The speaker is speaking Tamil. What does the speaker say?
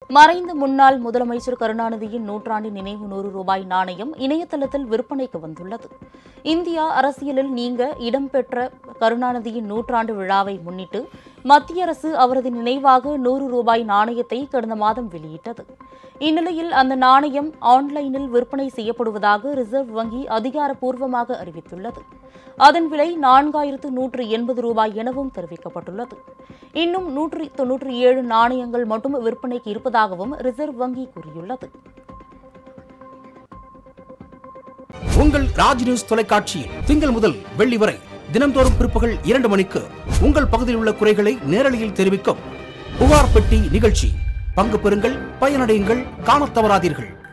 மறைந்த முன்னாள் முதலமைச்சர் கருணாநிதியின் நூற்றாண்டு நினைவு நூறு ரூபாய் நாணயம் இணையதளத்தில் விற்பனைக்கு வந்துள்ளது இந்தியா அரசியலில் நீங்க இடம்பெற்ற கருணாநிதியின் நூற்றாண்டு விழாவை முன்னிட்டு மத்திய அரசு அவரது நினைவாக நூறு ரூபாய் நாணயத்தை கடந்த மாதம் வெளியிட்டது இந்நிலையில் அந்த நாணயம் ஆன்லைனில் விற்பனை செய்யப்படுவதாக ரிசர்வ் வங்கி அதிகாரப்பூர்வமாக அறிவித்துள்ளது அதன் விலை நான்காயிரத்து நூற்று எண்பது ரூபாய் எனவும் தெரிவிக்கப்பட்டுள்ளது இன்னும் நூற்றி தொன்னூற்றி ஏழு நாணயங்கள் மட்டும் விற்பனைக்கு இருப்பதாகவும் ரிசர்வ் வங்கி கூறியுள்ளது உங்கள் ராஜ் நியூஸ் தொலைக்காட்சியில் திங்கள் முதல் வெள்ளி வரை தினம்தோறும் பிற்பகல் இரண்டு மணிக்கு உங்கள் பகுதியில் உள்ள குறைகளை நேரலையில் தெரிவிக்கும் புகார் பெட்டி நிகழ்ச்சி பங்கு பெறுங்கள் பயனடையுங்கள் காணத் தவறாதீர்கள்